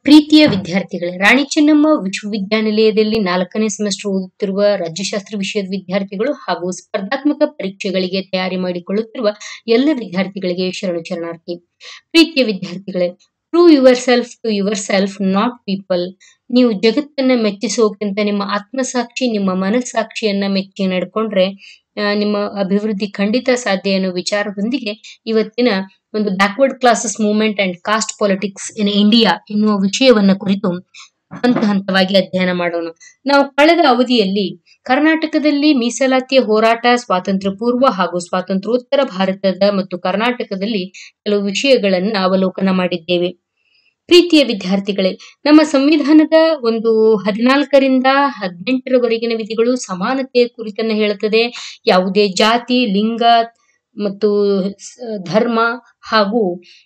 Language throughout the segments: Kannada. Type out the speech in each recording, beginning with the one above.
ಪ್ರೀತಿಯ ವಿದ್ಯಾರ್ಥಿಗಳೇ ರಾಣಿ ಚೆನ್ನಮ್ಮ ವಿಶ್ವವಿದ್ಯಾನಿಲಯದಲ್ಲಿ ನಾಲ್ಕನೇ ಸೆಮಿಸ್ಟರ್ ಓದುತ್ತಿರುವ ರಾಜ್ಯಶಾಸ್ತ್ರ ವಿಷಯದ ವಿದ್ಯಾರ್ಥಿಗಳು ಹಾಗೂ ಸ್ಪರ್ಧಾತ್ಮಕ ಪರೀಕ್ಷೆಗಳಿಗೆ ತಯಾರಿ ಮಾಡಿಕೊಳ್ಳುತ್ತಿರುವ ಎಲ್ಲ ವಿದ್ಯಾರ್ಥಿಗಳಿಗೆ ಶರಣು ಶರಣಾರ್ಥಿ ಪ್ರೀತಿಯ ವಿದ್ಯಾರ್ಥಿಗಳೇ prove yourself to yourself not people ನೀವು ಜಗತ್ತನ್ನ ಮೆಚ್ಚಿಸೋಕ್ಕಿಂತ ನಿಮ್ಮ ಆತ್ಮಸಾಕ್ಷಿ ನಿಮ್ಮ ಮನಸ್ಸಾಕ್ಷಿಯನ್ನ ಮೆಚ್ಚಿ ನಡ್ಕೊಂಡ್ರೆ ಆ, ನಿಮ್ಮ ಅಭಿವೃದ್ಧಿ ಖಂಡಿತ ಸಾಧ್ಯ ಅನ್ನೋ ವಿಚಾರದೊಂದಿಗೆ ಇವತ್ತಿನ ಒಂದು backward classes movement and caste politics in India ಎನ್ನುವ ವಿಷಯವನ್ನ ಕುರಿತು ಹಂತ ಹಂತವಾಗಿ ಅಧ್ಯಯನ ಮಾಡೋಣ ನಾವು ಕಳೆದ ಅವಧಿಯಲ್ಲಿ ಕರ್ನಾಟಕದಲ್ಲಿ ಮೀಸಲಾತಿಯ ಹೋರಾಟ ಸ್ವಾತಂತ್ರ್ಯ ಪೂರ್ವ ಹಾಗೂ ಸ್ವಾತಂತ್ರ್ಯೋತ್ತರ ಭಾರತದ ಮತ್ತು ಕರ್ನಾಟಕದಲ್ಲಿ ಕೆಲವು ವಿಷಯಗಳನ್ನ ಅವಲೋಕನ ಮಾಡಿದ್ದೇವೆ ಪ್ರೀತಿಯ ವಿದ್ಯಾರ್ಥಿಗಳೇ ನಮ್ಮ ಸಂವಿಧಾನದ ಒಂದು ಹದಿನಾಲ್ಕರಿಂದ ಹದಿನೆಂಟರವರೆಗಿನ ವಿಧಿಗಳು ಸಮಾನತೆಯ ಕುರಿತನ್ನ ಹೇಳುತ್ತದೆ ಯಾವುದೇ ಜಾತಿ ಲಿಂಗ ಮತ್ತು ಸ- ಧರ್ಮ ಹಾಗೂ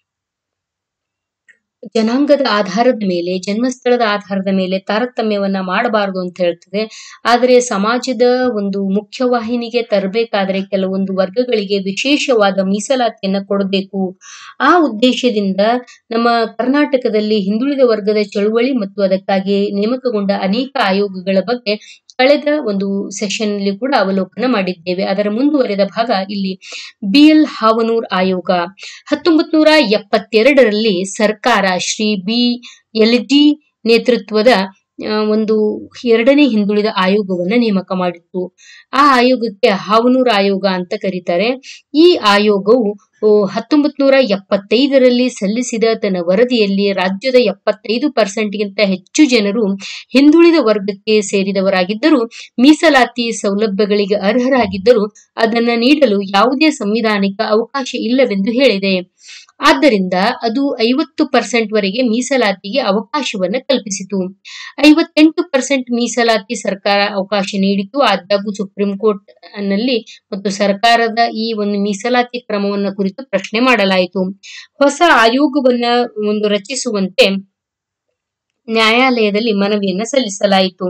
ಜನಾಂಗದ ಆಧಾರದ ಮೇಲೆ ಜನ್ಮಸ್ಥಳದ ಆಧಾರದ ಮೇಲೆ ತಾರತಮ್ಯವನ್ನ ಮಾಡಬಾರದು ಅಂತ ಹೇಳ್ತದೆ ಆದರೆ ಸಮಾಜದ ಒಂದು ಮುಖ್ಯವಾಹಿನಿಗೆ ತರಬೇಕಾದ್ರೆ ಕೆಲವೊಂದು ವರ್ಗಗಳಿಗೆ ವಿಶೇಷವಾದ ಮೀಸಲಾತಿಯನ್ನ ಕೊಡಬೇಕು ಆ ಉದ್ದೇಶದಿಂದ ನಮ್ಮ ಕರ್ನಾಟಕದಲ್ಲಿ ಹಿಂದುಳಿದ ವರ್ಗದ ಚಳುವಳಿ ಮತ್ತು ಅದಕ್ಕಾಗಿ ನೇಮಕಗೊಂಡ ಅನೇಕ ಆಯೋಗಗಳ ಬಗ್ಗೆ ಕಳೆದ ಒಂದು ಸೆಷನ್ ಅಲ್ಲಿ ಕೂಡ ಅವಲೋಕನ ಮಾಡಿದ್ದೇವೆ ಅದರ ಮುಂದುವರೆದ ಭಾಗ ಇಲ್ಲಿ ಬಿ ಎಲ್ ಹಾವನೂರ್ ಆಯೋಗ ಹತ್ತೊಂಬತ್ ನೂರ ಎಪ್ಪತ್ತೆರಡರಲ್ಲಿ ಸರ್ಕಾರ ಶ್ರೀ ಬಿ ಎಲ್ ಡಿ ನೇತೃತ್ವದ ಆ, ಒಂದು ಎರಡನೇ ಹಿಂದುಳಿದ ಆಯೋಗವನ್ನ ನೇಮಕ ಮಾಡಿತ್ತು ಆ ಆಯೋಗಕ್ಕೆ ಹಾವನೂರ್ ಆಯೋಗ ಅಂತ ಕರೀತಾರೆ ಈ ಆಯೋಗವು ಹತ್ತೊಂಬತ್ ನೂರ ಎಪ್ಪತ್ತೈದರಲ್ಲಿ ಸಲ್ಲಿಸಿದ ತನ್ನ ವರದಿಯಲ್ಲಿ ರಾಜ್ಯದ ಎಪ್ಪತ್ತೈದು ಪರ್ಸೆಂಟ್ಗಿಂತ ಹೆಚ್ಚು ಜನರು ಹಿಂದುಳಿದ ವರ್ಗಕ್ಕೆ ಸೇರಿದವರಾಗಿದ್ದರೂ ಮೀಸಲಾತಿ ಸೌಲಭ್ಯಗಳಿಗೆ ಅರ್ಹರಾಗಿದ್ದರೂ ಅದನ್ನ ನೀಡಲು ಯಾವುದೇ ಸಂವಿಧಾನಿಕ ಅವಕಾಶ ಇಲ್ಲವೆಂದು ಹೇಳಿದೆ ಆದ್ದರಿಂದ ಅದು ಐವತ್ತು ಪರ್ಸೆಂಟ್ ವರೆಗೆ ಮೀಸಲಾತಿಗೆ ಅವಕಾಶವನ್ನ ಕಲ್ಪಿಸಿತು ಐವತ್ತೆಂಟು ಪರ್ಸೆಂಟ್ ಮೀಸಲಾತಿ ಸರ್ಕಾರ ಅವಕಾಶ ನೀಡಿತು ಆದಾಗೂ ಸುಪ್ರೀಂ ಕೋರ್ಟ್ ನಲ್ಲಿ ಮತ್ತು ಸರ್ಕಾರದ ಈ ಒಂದು ಮೀಸಲಾತಿ ಕ್ರಮವನ್ನ ಕುರಿತು ಪ್ರಶ್ನೆ ಮಾಡಲಾಯಿತು ಹೊಸ ಆಯೋಗವನ್ನ ಒಂದು ರಚಿಸುವಂತೆ ನ್ಯಾಯಾಲಯದಲ್ಲಿ ಮನವಿಯನ್ನ ಸಲ್ಲಿಸಲಾಯಿತು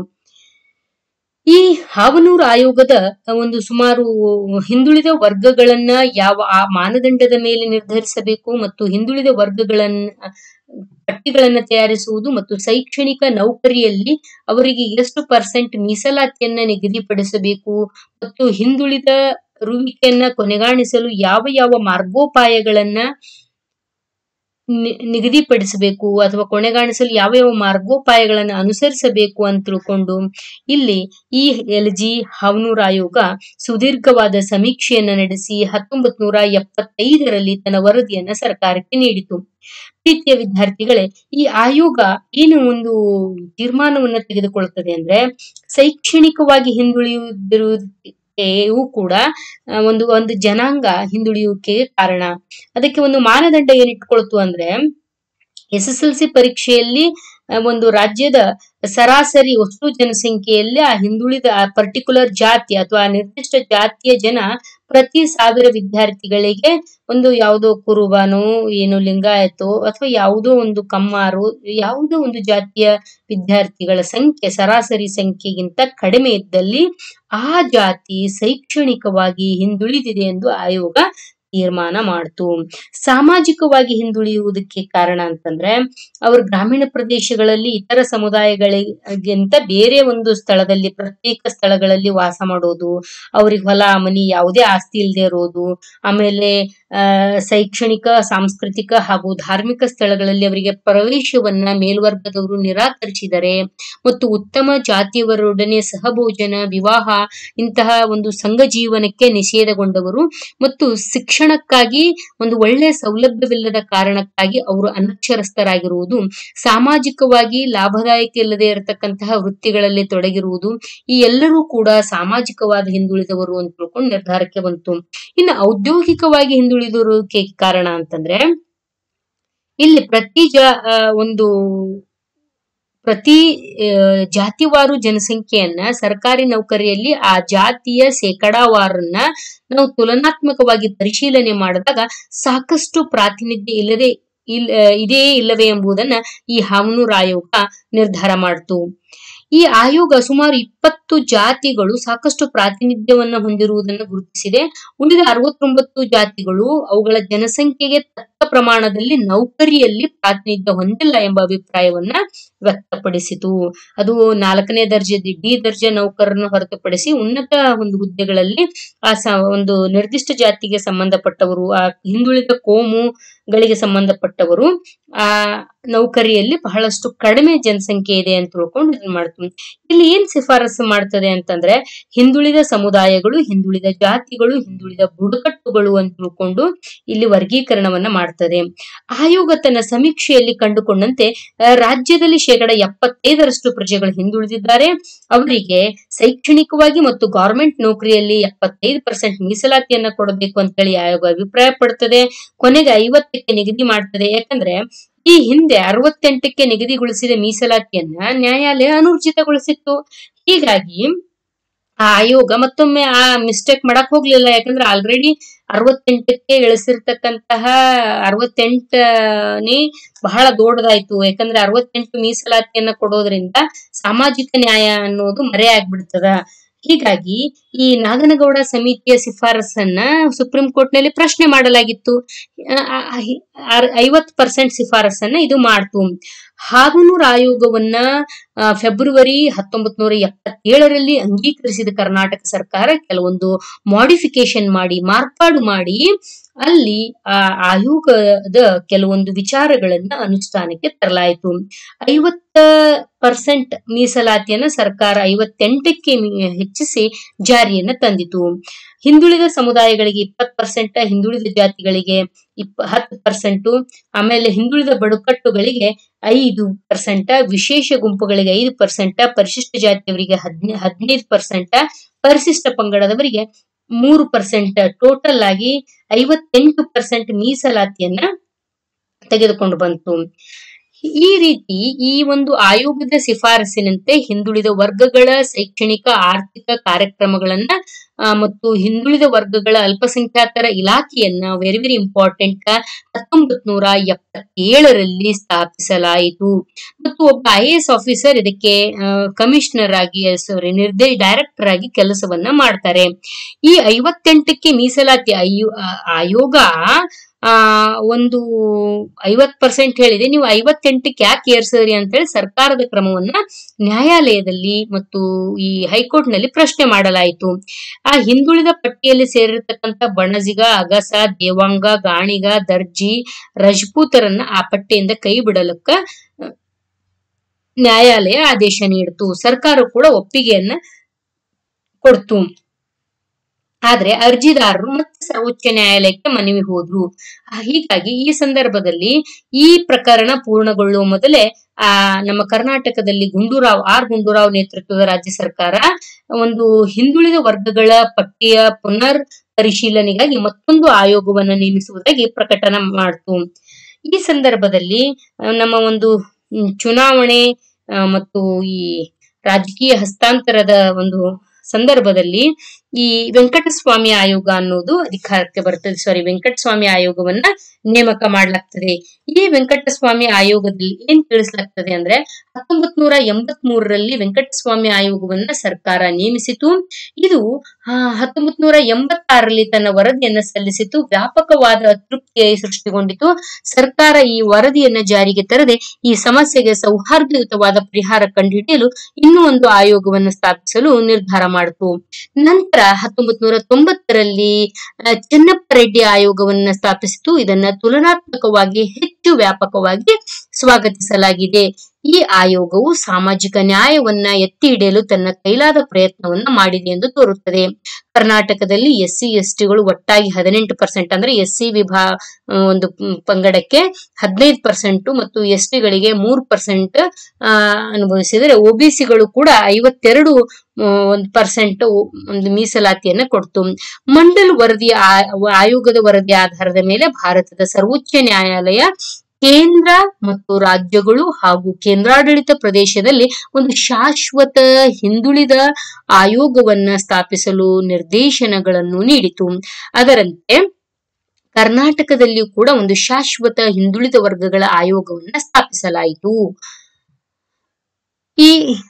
ಈ ಹಾವನೂರು ಆಯೋಗದ ಒಂದು ಸುಮಾರು ಹಿಂದುಳಿದ ವರ್ಗಗಳನ್ನ ಯಾವ ಆ ಮಾನದಂಡದ ಮೇಲೆ ನಿರ್ಧರಿಸಬೇಕು ಮತ್ತು ಹಿಂದುಳಿದ ವರ್ಗಗಳನ್ನ ಪಟ್ಟಿಗಳನ್ನ ತಯಾರಿಸುವುದು ಮತ್ತು ಶೈಕ್ಷಣಿಕ ನೌಕರಿಯಲ್ಲಿ ಅವರಿಗೆ ಎಷ್ಟು ಪರ್ಸೆಂಟ್ ಮೀಸಲಾತಿಯನ್ನ ನಿಗದಿಪಡಿಸಬೇಕು ಮತ್ತು ಹಿಂದುಳಿದ ರುವಿಕೆಯನ್ನ ಕೊನೆಗಾಣಿಸಲು ಯಾವ ಯಾವ ಮಾರ್ಗೋಪಾಯಗಳನ್ನ ನಿ- ನಿಗದಿಪಡಿಸಬೇಕು ಅಥವಾ ಕೊನೆಗಾಣಿಸಲು ಯಾವ ಯಾವ ಮಾರ್ಗೋಪಾಯಗಳನ್ನು ಅನುಸರಿಸಬೇಕು ಅಂತ ತಿಳ್ಕೊಂಡು ಇಲ್ಲಿ ಈ ಎಲ್ ಜಿ ಹಾವನೂರ್ ಆಯೋಗ ಸುದೀರ್ಘವಾದ ಸಮೀಕ್ಷೆಯನ್ನ ನಡೆಸಿ ಹತ್ತೊಂಬತ್ ನೂರ ಎಪ್ಪತ್ತೈದರಲ್ಲಿ ತನ್ನ ವರದಿಯನ್ನ ಸರ್ಕಾರಕ್ಕೆ ನೀಡಿತು ಪ್ರೀತಿಯ ವಿದ್ಯಾರ್ಥಿಗಳೇ ಈ ಆಯೋಗ ಏನು ಒಂದು ತೀರ್ಮಾನವನ್ನ ತೆಗೆದುಕೊಳ್ಳುತ್ತದೆ ಅಂದ್ರೆ ಶೈಕ್ಷಣಿಕವಾಗಿ ಹಿಂದುಳಿಯುವುದಿರುವುದೂ ಕೂಡ ಆ, ಒಂದು ಒಂದು ಜನಾಂಗ ಹಿಂದುಳಿಯುವಿಕೆಗೆ ಕಾರಣ ಅದಕ್ಕೆ ಒಂದು ಮಾನದಂಡ ಏನಿಟ್ಕೊಳ್ತು ಅಂದ್ರೆ ಎಸ್ ಎಸ್ ಎಲ್ ಸಿ ಪರೀಕ್ಷೆಯಲ್ಲಿ ಆ, ಒಂದು ರಾಜ್ಯದ ಸರಾಸರಿ ಒಟ್ಟು ಜನಸಂಖ್ಯೆಯಲ್ಲಿ ಆ ಹಿಂದುಳಿದ ಆ ಪರ್ಟಿಕ್ಯುಲರ್ ಜಾತಿ ಅಥವಾ ಆ ನಿರ್ದಿಷ್ಟ ಜಾತಿಯ ಜನ ಪ್ರತಿ ಸಾವಿರ ವಿದ್ಯಾರ್ಥಿಗಳಿಗೆ ಒಂದು ಯಾವುದೋ ಕುರುಬನೋ ಏನು ಲಿಂಗಾಯತೋ ಅಥವಾ ಯಾವುದೋ ಒಂದು ಕಮ್ಮಾರು ಯಾವುದೋ ಒಂದು ಜಾತಿಯ ವಿದ್ಯಾರ್ಥಿಗಳ ಸಂಖ್ಯೆ ಸರಾಸರಿ ಸಂಖ್ಯೆಗಿಂತ ಕಡಿಮೆ ಇದ್ದಲ್ಲಿ ಆ ಜಾತಿ ಶೈಕ್ಷಣಿಕವಾಗಿ ಹಿಂದುಳಿದಿದೆ ಎಂದು ಆಯೋಗ ತೀರ್ಮಾನ ಮಾಡ್ತು ಸಾಮಾಜಿಕವಾಗಿ ಹಿಂದುಳಿಯುವುದಕ್ಕೆ ಕಾರಣ ಅಂತಂದ್ರೆ ಅವರು ಗ್ರಾಮೀಣ ಪ್ರದೇಶಗಳಲ್ಲಿ ಇತರ ಸಮುದಾಯಗಳಿಗಿಂತ ಬೇರೆ ಒಂದು ಸ್ಥಳದಲ್ಲಿ ಪ್ರತ್ಯೇಕ ಸ್ಥಳಗಳಲ್ಲಿ ವಾಸ ಮಾಡೋದು ಅವ್ರಿಗೆ ಹೊಲ ಮನಿ ಯಾವುದೇ ಆಸ್ತಿ ಇಲ್ಲದೆ ಇರೋದು ಆಮೇಲೆ ಆ ಶೈಕ್ಷಣಿಕ ಸಾಂಸ್ಕೃತಿಕ ಹಾಗೂ ಧಾರ್ಮಿಕ ಸ್ಥಳಗಳಲ್ಲಿ ಅವರಿಗೆ ಪ್ರವೇಶವನ್ನ ಮೇಲ್ವರ್ಗದವರು ನಿರಾಕರಿಸಿದರೆ ಮತ್ತು ಉತ್ತಮ ಜಾತಿಯವರೊಡನೆ ಸಹಭೋಜನ ವಿವಾಹ ಇಂತಹ ಒಂದು ಸಂಘ ಜೀವನಕ್ಕೆ ನಿಷೇಧಗೊಂಡವರು ಮತ್ತು ಶಿಕ್ಷಣಕ್ಕಾಗಿ ಒಂದು ಒಳ್ಳೆಯ ಸೌಲಭ್ಯವಿಲ್ಲದ ಕಾರಣಕ್ಕಾಗಿ ಅವರು ಅನಕ್ಷರಸ್ಥರಾಗಿರುವುದು ಸಾಮಾಜಿಕವಾಗಿ ಲಾಭದಾಯಕ ಇಲ್ಲದೆ ಇರತಕ್ಕಂತಹ ವೃತ್ತಿಗಳಲ್ಲಿ ತೊಡಗಿರುವುದು ಈ ಎಲ್ಲರೂ ಕೂಡ ಸಾಮಾಜಿಕವಾದ ಹಿಂದುಳಿದವರು ಅಂತ ತಿಳ್ಕೊಂಡು ನಿರ್ಧಾರಕ್ಕೆ ಬಂತು ಇನ್ನು ಔದ್ಯೋಗಿಕವಾಗಿ ಹಿಂದುಳಿದಿರುವುದಕ್ಕೆ ಕಾರಣ ಅಂತಂದ್ರೆ ಇಲ್ಲಿ ಪ್ರತಿ ಜ ಆ, ಒಂದು ಪ್ರತಿ ಆ, ಜಾತಿವಾರು ಜನಸಂಖ್ಯೆಯನ್ನ ಸರ್ಕಾರಿ ನೌಕರಿಯಲ್ಲಿ ಆ ಜಾತಿಯ ಶೇಕಡಾವಾರನ್ನ ನಾವು ತುಲನಾತ್ಮಕವಾಗಿ ಪರಿಶೀಲನೆ ಮಾಡಿದಾಗ ಸಾಕಷ್ಟು ಪ್ರಾತಿನಿಧ್ಯ ಇಲ್ಲದೆ ಇಲ್ ಆ, ಇದೆಯೇ ಇಲ್ಲವೇ ಎಂಬುದನ್ನ ಈ ಹಾವನೂರ್ ಆಯೋಗ ನಿರ್ಧಾರ ಮಾಡ್ತು ಈ ಆಯೋಗ ಸುಮಾರು ಇಪ್ಪತ್ತು ಅರವತ್ತು ಜಾತಿಗಳು ಸಾಕಷ್ಟು ಪ್ರಾತಿನಿಧ್ಯವನ್ನ ಹೊಂದಿರುವುದನ್ನು ಗುರುತಿಸಿದೆ ಉಳಿದ ಅರವತ್ತೊಂಬತ್ತು ಜಾತಿಗಳು ಅವುಗಳ ಜನಸಂಖ್ಯೆಗೆ ತಕ್ಕ ಪ್ರಮಾಣದಲ್ಲಿ ನೌಕರಿಯಲ್ಲಿ ಪ್ರಾತಿನಿಧ್ಯ ಹೊಂದಿಲ್ಲ ಎಂಬ ಅಭಿಪ್ರಾಯವನ್ನ ವ್ಯಕ್ತಪಡಿಸಿತು ಅದು ನಾಲ್ಕನೇ ದರ್ಜೆ ಡಿ ದರ್ಜೆ ನೌಕರರನ್ನು ಹೊರತುಪಡಿಸಿ ಉನ್ನತ ಒಂದು ಹುದ್ದೆಗಳಲ್ಲಿ ಆ ಸ ಒಂದು ನಿರ್ದಿಷ್ಟ ಜಾತಿಗೆ ಸಂಬಂಧಪಟ್ಟವರು ಆ ಹಿಂದುಳಿದ ಕೋಮುಗಳಿಗೆ ಸಂಬಂಧಪಟ್ಟವರು ಆ ನೌಕರಿಯಲ್ಲಿ ಬಹಳಷ್ಟು ಕಡಿಮೆ ಜನಸಂಖ್ಯೆ ಇದೆ ಅಂತ ತಿಳ್ಕೊಂಡು ಇದನ್ನ ಮಾಡ್ತೀವಿ ಇಲ್ಲಿ ಏನ್ ಶಿಫಾರಸು ಮಾಡ್ತದೆ ಅಂತಂದ್ರೆ ಹಿಂದುಳಿದ ಸಮುದಾಯಗಳು ಹಿಂದುಳಿದ ಜಾತಿಗಳು ಹಿಂದುಳಿದ ಬುಡಕಟ್ಟುಗಳು ಅಂತ ತಿಳ್ಕೊಂಡು ಇಲ್ಲಿ ವರ್ಗೀಕರಣವನ್ನ ಮಾಡ್ತದೆ ಆಯೋಗ ತನ್ನ ಸಮೀಕ್ಷೆಯಲ್ಲಿ ಕಂಡುಕೊಂಡಂತೆ ಆ, ರಾಜ್ಯದಲ್ಲಿ ಶೇಕಡ ಎಪ್ಪತ್ತೈದರಷ್ಟು ಪ್ರಜೆಗಳು ಹಿಂದುಳಿದಿದ್ದಾರೆ ಅವರಿಗೆ ಶೈಕ್ಷಣಿಕವಾಗಿ ಮತ್ತು ಗೌರ್ಮೆಂಟ್ ನೌಕರಿಯಲ್ಲಿ ಎಪ್ಪತ್ತೈದು ಪರ್ಸೆಂಟ್ ಮೀಸಲಾತಿಯನ್ನ ಕೊಡಬೇಕು ಅಂತ ಹೇಳಿ ಆಯೋಗ ಅಭಿಪ್ರಾಯ ಪಡ್ತದೆ ಕೊನೆಗೆ ಐವತ್ತಕ್ಕೆ ನಿಗದಿ ಮಾಡ್ತದೆ ಯಾಕಂದ್ರೆ ಈ ಹಿಂದೆ ಅರವತ್ತೆಂಟಕ್ಕೆ ನಿಗದಿಗೊಳಿಸಿದ ಮೀಸಲಾತಿಯನ್ನ ನ್ಯಾಯಾಲಯ ಅನೂರ್ಜಿತಗೊಳಿಸಿತ್ತು ಹೀಗಾಗಿ ಆ ಆಯೋಗ ಮತ್ತೊಮ್ಮೆ ಆ ಮಿಸ್ಟೇಕ್ ಮಾಡಕ್ ಹೋಗ್ಲಿಲ್ಲ ಯಾಕಂದ್ರೆ ಆಲ್ರೆಡಿ ಅರವತ್ತೆಂಟಕ್ಕೆ ಇಳಿಸಿರ್ತಕ್ಕಂತಹ ಅರವತ್ತೆಂಟನೇ ಬಹಳ ದೊಡ್ಡದಾಯ್ತು ಯಾಕಂದ್ರೆ ಅರವತ್ತೆಂಟು ಮೀಸಲಾತಿಯನ್ನ ಕೊಡೋದ್ರಿಂದ ಸಾಮಾಜಿಕ ನ್ಯಾಯ ಅನ್ನೋದು ಮರೆ ಆಗ್ಬಿಡ್ತದ ಹೀಗಾಗಿ ಈ ನಾಗನಗೌಡ ಸಮಿತಿಯ ಶಿಫಾರಸನ್ನ ಸುಪ್ರೀಂ ಕೋರ್ಟ್ ನಲ್ಲಿ ಪ್ರಶ್ನೆ ಮಾಡಲಾಗಿತ್ತು ಐವತ್ ಪರ್ಸೆಂಟ್ ಶಿಫಾರಸನ್ನ ಇದು ಮಾಡ್ತು ಹಾಗನೂರ್ ಆಯೋಗವನ್ನ ಆ, ಫೆಬ್ರವರಿ ಹತ್ತೊಂಬತ್ ನೂರ ಎಪ್ಪತ್ತೇಳರಲ್ಲಿ ಅಂಗೀಕರಿಸಿದ ಕರ್ನಾಟಕ ಸರ್ಕಾರ ಕೆಲವೊಂದು ಮಾಡಿಫಿಕೇಶನ್ ಮಾಡಿ ಮಾರ್ಪಾಡು ಮಾಡಿ ಅಲ್ಲಿ ಆ ಆಯೋಗದ ಕೆಲವೊಂದು ವಿಚಾರಗಳನ್ನ ಅನುಷ್ಠಾನಕ್ಕೆ ತರಲಾಯಿತು ಐವತ್ತ ಪರ್ಸೆಂಟ್ ಮೀಸಲಾತಿಯನ್ನ ಸರ್ಕಾರ ಐವತ್ತೆಂಟಕ್ಕೆ ಮಿ- ಹೆಚ್ಚಿಸಿ ಜಾರಿಯನ್ನ ತಂದಿತು ಹಿಂದುಳಿದ ಸಮುದಾಯಗಳಿಗೆ ಇಪ್ಪತ್ ಪರ್ಸೆಂಟ್ ಹಿಂದುಳಿದ ಜಾತಿಗಳಿಗೆ ಇಪ್ಪ ಹತ್ತು ಪರ್ಸೆಂಟ್ ಆಮೇಲೆ ಹಿಂದುಳಿದ ಬುಡಕಟ್ಟುಗಳಿಗೆ ಐದು ಪರ್ಸೆಂಟ್ ವಿಶೇಷ ಗುಂಪುಗಳಿಗೆ ಐದು ಪರ್ಸೆಂಟ್ ಪರಿಶಿಷ್ಟ ಜಾತಿಯವರಿಗೆ ಹದಿನೈ ಹದಿನೈದು ಪರ್ಸೆಂಟ್ ಪರಿಶಿಷ್ಟ ಪಂಗಡದವರಿಗೆ ಮೂರು ಪರ್ಸೆಂಟ್ ಟೋಟಲ್ ಆಗಿ ಐವತ್ತೆಂಟು ಪರ್ಸೆಂಟ್ ಮೀಸಲಾತಿಯನ್ನ ತೆಗೆದುಕೊಂಡು ಬಂತು ಈ ರೀತಿ ಈ ಒಂದು ಆಯೋಗದ ಶಿಫಾರಸಿನಂತೆ ಹಿಂದುಳಿದ ವರ್ಗಗಳ ಶೈಕ್ಷಣಿಕ ಆರ್ಥಿಕ ಕಾರ್ಯಕ್ರಮಗಳನ್ನ ಆ, ಮತ್ತು ಹಿಂದುಳಿದ ವರ್ಗಗಳ ಅಲ್ಪಸಂಖ್ಯಾತರ ಇಲಾಖೆಯನ್ನ ವೆರಿ ವೆರಿ ಇಂಪಾರ್ಟೆಂಟ್ ಹತ್ತೊಂಬತ್ ನೂರ ಎಪ್ಪತ್ತೇಳರಲ್ಲಿ ಸ್ಥಾಪಿಸಲಾಯಿತು ಮತ್ತು ಒಬ್ಬ ಐ ಎಸ್ ಆಫೀಸರ್ ಇದಕ್ಕೆ ಕಮಿಷನರ್ ಆಗಿ ಸಾರಿ ನಿರ್ದೇ ಡೈರೆಕ್ಟರ್ ಆಗಿ ಕೆಲಸವನ್ನ ಮಾಡ್ತಾರೆ ಈ ಐವತ್ತೆಂಟಕ್ಕೆ ಮೀಸಲಾತಿ ಆಯೋ- ಆ- ಆಯೋಗ ಆ ಒಂದು ಐವತ್ ಪರ್ಸೆಂಟ್ ಹೇಳಿದೆ ನೀವು ಐವತ್ತೆಂಟಕ್ಕೆ ಯಾಕೆ ಏರ್ಸಿದ್ರಿ ಅಂತ ಹೇಳಿ ಸರ್ಕಾರದ ಕ್ರಮವನ್ನ ನ್ಯಾಯಾಲಯದಲ್ಲಿ ಮತ್ತು ಈ ಹೈಕೋರ್ಟ್ ನಲ್ಲಿ ಪ್ರಶ್ನೆ ಮಾಡಲಾಯಿತು ಆ ಹಿಂದುಳಿದ ಪಟ್ಟಿಯಲ್ಲಿ ಸೇರಿರ್ತಕ್ಕಂಥ ಬಣಜಿಗ ಅಗಸ ದೇವಾಂಗ ಗಾಣಿಗ ದರ್ಜಿ ರಜಪೂತರನ್ನ ಆ ಪಟ್ಟಿಯಿಂದ ಕೈ ಬಿಡಲಕ್ಕ ಅಹ್, ನ್ಯಾಯಾಲಯ ಆದೇಶ ನೀಡಿತು ಸರ್ಕಾರ ಕೂಡ ಒಪ್ಪಿಗೆಯನ್ನ ಕೊಡ್ತು ಆದ್ರೆ ಅರ್ಜಿದಾರರು ಮತ್ತೆ ಸರ್ವೋಚ್ಚ ನ್ಯಾಯಾಲಯಕ್ಕೆ ಮನವಿ ಹೋದ್ರು ಆ, ಹೀಗಾಗಿ ಈ ಸಂದರ್ಭದಲ್ಲಿ ಈ ಪ್ರಕರಣ ಪೂರ್ಣಗೊಳ್ಳುವ ಮೊದಲೇ ಆ ನಮ್ಮ ಕರ್ನಾಟಕದಲ್ಲಿ ಗುಂಡೂರಾವ್ ಆರ್ ಗುಂಡೂರಾವ್ ನೇತೃತ್ವದ ರಾಜ್ಯ ಸರ್ಕಾರ ಒಂದು ಹಿಂದುಳಿದ ವರ್ಗಗಳ ಪಟ್ಟಿಯ ಪುನರ್ ಪರಿಶೀಲನೆಗಾಗಿ ಮತ್ತೊಂದು ಆಯೋಗವನ್ನು ನೇಮಿಸುವುದಾಗಿ ಪ್ರಕಟಣೆ ಮಾಡ್ತು ಈ ಸಂದರ್ಭದಲ್ಲಿ ಆ, ನಮ್ಮ ಒಂದು ಹ್ಮ್, ಚುನಾವಣೆ ಆ, ಮತ್ತು ಈ ರಾಜಕೀಯ ಹಸ್ತಾಂತರದ ಒಂದು ಸಂದರ್ಭದಲ್ಲಿ ಈ ವೆಂಕಟಸ್ವಾಮಿ ಆಯೋಗ ಅನ್ನೋದು ಅಧಿಕಾರಕ್ಕೆ ಬರ್ತದೆ ಸಾರಿ ವೆಂಕಟಸ್ವಾಮಿ ಆಯೋಗವನ್ನ ನೇಮಕ ಮಾಡಲಾಗ್ತದೆ ಈ ವೆಂಕಟಸ್ವಾಮಿ ಆಯೋಗದಲ್ಲಿ ಏನ್ ತಿಳಿಸಲಾಗ್ತದೆ ಅಂದ್ರೆ ಹತ್ತೊಂಬತ್ ನೂರ ಎಂಬತ್ ಮೂರರಲ್ಲಿ ವೆಂಕಟಸ್ವಾಮಿ ಆಯೋಗವನ್ನ ಸರ್ಕಾರ ನೇಮಿಸಿತು ಇದು ಹತ್ತೊಂಬತ್ ನೂರ ಎಂಬತ್ತಾರರಲ್ಲಿ ತನ್ನ ವರದಿಯನ್ನ ಸಲ್ಲಿಸಿತು ವ್ಯಾಪಕವಾದ ಅತೃಪ್ತಿಯ ಸೃಷ್ಟಿಗೊಂಡಿತು ಸರ್ಕಾರ ಈ ವರದಿಯನ್ನ ಜಾರಿಗೆ ತರದೆ ಈ ಸಮಸ್ಯೆಗೆ ಸೌಹಾರ್ದಯುತವಾದ ಪರಿಹಾರ ಕಂಡುಹಿಡಿಯಲು ಇನ್ನೂ ಒಂದು ಆಯೋಗವನ್ನು ಸ್ಥಾಪಿಸಲು ನಿರ್ಧಾರ ಮಾಡಿತು ನಂತರ ಹತ್ತೊಂಬತ್ ನೂರ ತೊಂಬತ್ತರಲ್ಲಿ ಆ, ಚೆನ್ನಪ್ಪ ರೆಡ್ಡಿ ಆಯೋಗವನ್ನ ಸ್ಥಾಪಿಸಿತು ಇದನ್ನ ತುಲನಾತ್ಮಕವಾಗಿ ಹೆಚ್ಚು ವ್ಯಾಪಕವಾಗಿ ಸ್ವಾಗತಿಸಲಾಗಿದೆ ಈ ಆಯೋಗವು ಸಾಮಾಜಿಕ ನ್ಯಾಯವನ್ನ ಎತ್ತಿ ಹಿಡಿಯಲು ತನ್ನ ಕೈಲಾದ ಪ್ರಯತ್ನವನ್ನ ಮಾಡಿದೆ ಎಂದು ತೋರುತ್ತದೆ ಕರ್ನಾಟಕದಲ್ಲಿ ಎಸ್ ಸಿ ಎಸ್ ಟಿಗಳು ಒಟ್ಟಾಗಿ ಹದಿನೆಂಟು ಪರ್ಸೆಂಟ್ ಅಂದ್ರೆ ಎಸ್ ಸಿ ವಿಭಾ ಆ, ಒಂದು ಮ್, ಪಂಗಡಕ್ಕೆ ಹದಿನೈದು ಪರ್ಸೆಂಟ್ ಮತ್ತು ಎಸ್ ಟಿಗಳಿಗೆ ಮೂರು ಪರ್ಸೆಂಟ್ ಅನುಭವಿಸಿದರೆ ಒಬಿಸಿಗಳು ಕೂಡ ಐವತ್ತೆರಡು ಆ, ಒಂದು ಪರ್ಸೆಂಟ್ ಒಂದು ಮೀಸಲಾತಿಯನ್ನ ಕೊಡ್ತು ಮಂಡಲ್ ವರದಿಯ ಆ- ಆಯೋಗದ ವರದಿ ಆಧಾರದ ಮೇಲೆ ಭಾರತದ ಸರ್ವೋಚ್ಚ ನ್ಯಾಯಾಲಯ ಕೇಂದ್ರ ಮತ್ತು ರಾಜ್ಯಗಳು ಹಾಗೂ ಕೇಂದ್ರಾಡಳಿತ ಪ್ರದೇಶದಲ್ಲಿ ಒಂದು ಶಾಶ್ವತ ಹಿಂದುಳಿದ ಆಯೋಗವನ್ನ ಸ್ಥಾಪಿಸಲು ನಿರ್ದೇಶನಗಳನ್ನು ನೀಡಿತು ಅದರಂತೆ ಕರ್ನಾಟಕದಲ್ಲಿಯೂ ಕೂಡ ಒಂದು ಶಾಶ್ವತ ಹಿಂದುಳಿದ ವರ್ಗಗಳ ಆಯೋಗವನ್ನ ಸ್ಥಾಪಿಸಲಾಯಿತು ಈ ಕ-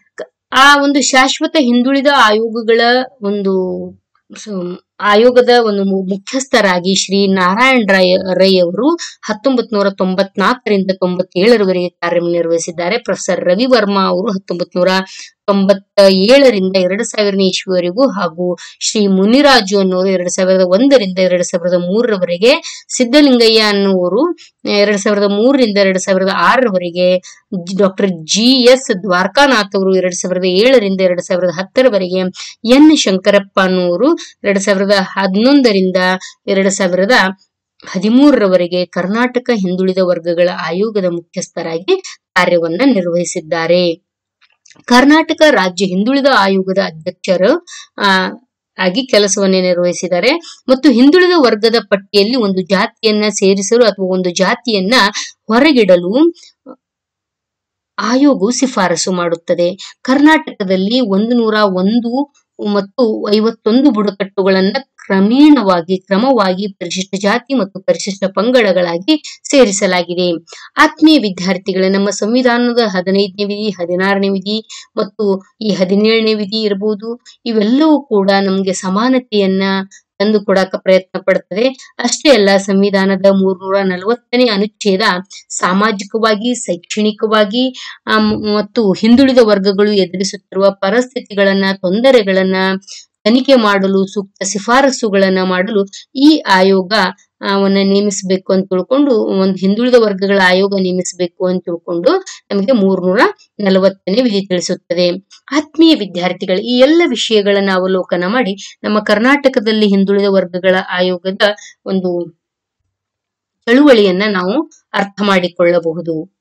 ಆ ಒಂದು ಶಾಶ್ವತ ಹಿಂದುಳಿದ ಆಯೋಗಗಳ ಒಂದು ಸ- ಆಯೋಗದ ಒಂದು ಮು- ಮುಖ್ಯಸ್ಥರಾಗಿ ಶ್ರೀ ನಾರಾಯಣ ರಾಯ್ ರೈ ಅವರು ಹತ್ತೊಂಬತ್ ನೂರ ತೊಂಬತ್ನಾಲ್ಕರಿಂದ ತೊಂಬತ್ತೇಳರವರೆಗೆ ಕಾರ್ಯನಿರ್ವಹಿಸಿದ್ದಾರೆ ಪ್ರೊಫೆಸರ್ ರವಿ ವರ್ಮಾ ಅವರು ಹತ್ತೊಂಬತ್ ನೂರ ತೊಂಬತ್ತ ಏಳರಿಂದ ಎರಡ್ ಸಾವಿರನೇ ಇಸ್ವಿವರೆಗೂ ಹಾಗೂ ಶ್ರೀ ಮುನಿರಾಜು ಅನ್ನೋರು ಎರಡ್ ಸಾವಿರದ ಒಂದರಿಂದ ಎರಡ್ ಸಾವಿರದ ಮೂರರವರೆಗೆ ಸಿದ್ದಲಿಂಗಯ್ಯ ಅನ್ನುವರು ಎರಡ್ ಸಾವಿರದ ಮೂರರಿಂದ ಎರಡ್ ಸಾವಿರದ ಆರರವರೆಗೆ ಡಾಕ್ಟರ್ ಜಿ ಎಸ್ ದ್ವಾರಕಾನಾಥ್ ಅವರು ಎರಡ್ ಸಾವಿರದ ಏಳರಿಂದ ಎರಡ್ ಸಾವಿರದ ಹತ್ತರವರೆಗೆ ಎನ್ ಶಂಕರಪ್ಪ ಅನ್ನುವರು ಎರಡ್ ಸಾವಿರದ ಹನ್ನೊಂದರಿಂದ ಎರಡ್ ಸಾವಿರದ ಹದಿಮೂರರವರೆಗೆ ಕರ್ನಾಟಕ ಹಿಂದುಳಿದ ವರ್ಗಗಳ ಆಯೋಗದ ಮುಖ್ಯಸ್ಥರಾಗಿ ಕಾರ್ಯವನ್ನ ನಿರ್ವಹಿಸಿದ್ದಾರೆ ಕರ್ನಾಟಕ ರಾಜ್ಯ ಹಿಂದುಳಿದ ಆಯೋಗದ ಅಧ್ಯಕ್ಷರು ಆ, ಆಗಿ ಕೆಲಸವನ್ನೇ ನಿರ್ವಹಿಸಿದ್ದಾರೆ ಮತ್ತು ಹಿಂದುಳಿದ ವರ್ಗದ ಪಟ್ಟಿಯಲ್ಲಿ ಒಂದು ಜಾತಿಯನ್ನ ಸೇರಿಸಲು ಅಥವಾ ಒಂದು ಜಾತಿಯನ್ನ ಹೊರಗಿಡಲು ಆಯೋಗವು ಶಿಫಾರಸು ಮಾಡುತ್ತದೆ ಕರ್ನಾಟಕದಲ್ಲಿ ಒಂದು ನೂರ ಒಂದು ಮತ್ತು ಐವತ್ತೊಂದು ಬುಡಕಟ್ಟುಗಳನ್ನ ಕ್ರಮೇಣವಾಗಿ ಕ್ರಮವಾಗಿ ಪರಿಶಿಷ್ಟ ಜಾತಿ ಮತ್ತು ಪರಿಶಿಷ್ಟ ಪಂಗಡಗಳಾಗಿ ಸೇರಿಸಲಾಗಿದೆ ಆತ್ಮೀಯ ವಿದ್ಯಾರ್ಥಿಗಳೇ ನಮ್ಮ ಸಂವಿಧಾನದ ಹದಿನೈದನೇ ವಿಧಿ ಹದಿನಾರನೇ ವಿಧಿ ಮತ್ತು ಈ ಹದಿನೇಳನೇ ವಿಧಿ ಇರಬಹುದು ಇವೆಲ್ಲವೂ ಕೂಡ ನಮ್ಗೆ ಸಮಾನತೆಯನ್ನ ತಂದು ಕೊಡಕ ಪ್ರಯತ್ನ ಪಡುತ್ತದೆ ಅಷ್ಟೇ ಅಲ್ಲ ಸಂವಿಧಾನದ ಮೂರ್ನೂರ ನಲವತ್ತನೇ ಅನುಚ್ಛೇದ ಸಾಮಾಜಿಕವಾಗಿ ಶೈಕ್ಷಣಿಕವಾಗಿ ಆ, ಮ್- ಮತ್ತು ಹಿಂದುಳಿದ ವರ್ಗಗಳು ಎದುರಿಸುತ್ತಿರುವ ಪರಿಸ್ಥಿತಿಗಳನ್ನ ತೊಂದರೆಗಳನ್ನ ತನಿಖೆ ಮಾಡಲು ಸೂಕ್ತ ಶಿಫಾರಸುಗಳನ್ನ ಮಾಡಲು ಈ ಆಯೋಗ ಆ, ವನ್ನ ನೇಮಿಸಬೇಕು ಅಂತ ತಿಳ್ಕೊಂಡು ಒಂದು ಹಿಂದುಳಿದ ವರ್ಗಗಳ ಆಯೋಗ ನೇಮಿಸಬೇಕು ಅಂತ ತಿಳ್ಕೊಂಡು ನಮಗೆ ಮೂರ್ನೂರ ನಲವತ್ತನೇ ವಿಧಿ ತಿಳಿಸುತ್ತದೆ ಆತ್ಮೀಯ ವಿದ್ಯಾರ್ಥಿಗಳು ಈ ಎಲ್ಲ ವಿಷಯಗಳನ್ನ ಅವಲೋಕನ ಮಾಡಿ ನಮ್ಮ ಕರ್ನಾಟಕದಲ್ಲಿ ಹಿಂದುಳಿದ ವರ್ಗಗಳ ಆಯೋಗದ ಒಂದು ಚಳುವಳಿಯನ್ನ ನಾವು ಅರ್ಥ ಮಾಡಿಕೊಳ್ಳಬಹುದು